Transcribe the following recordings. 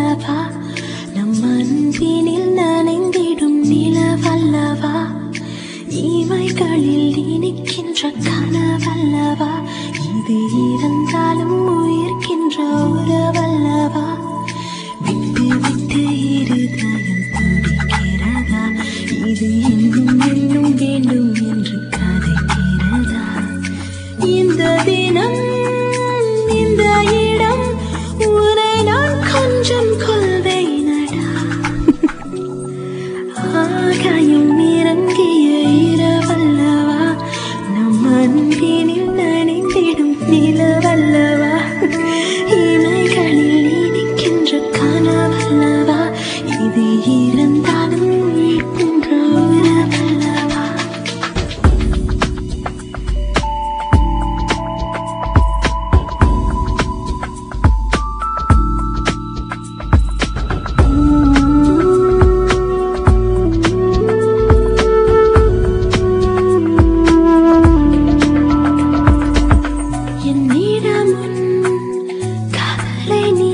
உறவல்லவா நம் அன்பினில் நனைந்திடும் நிலவல்லவா இமைகளில் இனிக்கின்ற கனவல்லவா இது இருந்தாலும் உயிர்க்கின்ற உறவல்லவா விட்டு விட்டு இருதயம் துடிக்கிறதா இது இன்னும் இன்னும் வேண்டும் என்று கதைக்கிறதா இந்த தினம் இந்த இடம் உரை நான் கொஞ்சம் கொள்வேனடா ஆகாயம் இறங்கிய இரவல்லவா நம் அன்பினில் நனைந்திடும் நிலவல்லவா இமைகளில் இனிக்கின்ற கனவல்லவா இது இருந்தாலும் உயிர்க்கின்ற உறவல்லவா என்னிடம் உன் காதலை நீ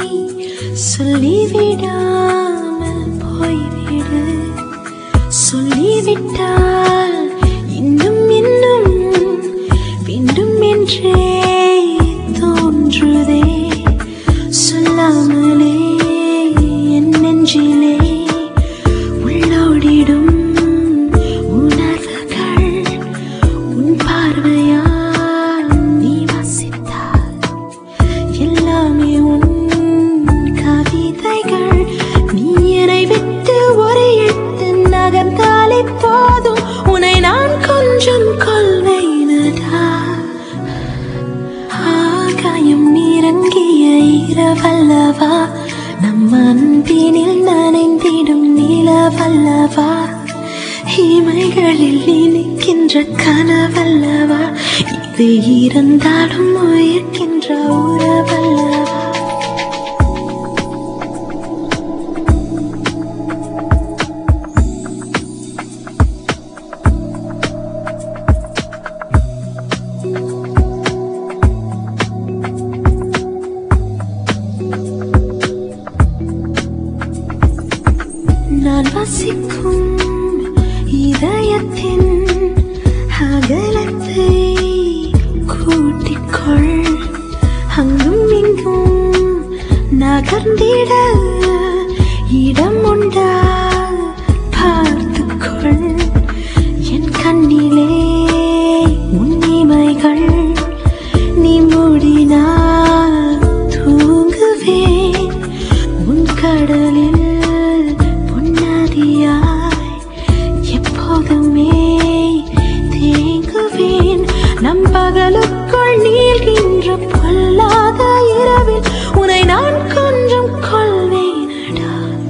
சொல்லிவிடாமல் போய்விடு சொல்லிவிட்டால் இன்னும் இன்னும் வேண்டும் என்றே தோன்றுதே சொல்லாமலே என் நெஞ்சிலே உள்ளோடிடும் உணர்வுகள் உன் பார்வையால் நீ வாசித்தால் எல்லாமே உன் கவிதைகள் நீ என்னை விட்டு ஒரு எட்டு நகர்ந்தாலே போதும் உன்னை நான் கொஞ்சம் கொள்வேனடா ஆகாயம் இறங்கிய இரவல்லவா நம் அன்பினில் நனைந்திடும் நிலவல்லவா இமைகளில் இனிக்கின்ற கனவல்லவா இது இருந்தாலும் உயிர்க்கின்ற உறவல்லவா நான் வசிக்கும் இதயத்தின் அகலத்தை கூட்டிக்கொள் அங்கும் இங்கும் நகர்ந்திட இடம் உண்டா பார்த்துக்கொள் என் கண்ணிலே உன் இமைகள் நீ மூடினால் தூங்குவேன் உன் கடலில் பொன்னதியாய் எப்போதுமே தேங்குவேன் நம் பகலுக்குள் நீள்கின்ற பொல்லாத இரவில் உன்னை நான் கொஞ்சம் கொள்வேனடா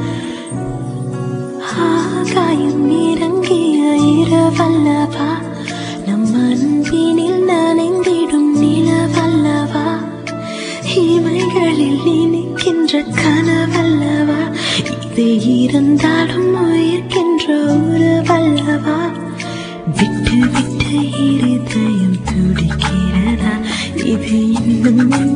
ஆகாயம் இறங்கிய இரவல்லவா நம் அன்பினில் நனைந்திடும் நிலவல்லவா இமைகளில் இனிக்கின்ற கனவல்லவா இது இருந்தாலும் உயிர்க்கின்ற உறவல்லவா விட்டு விட்டு இருதயம் துடிக்கிறதா இது இன்னும்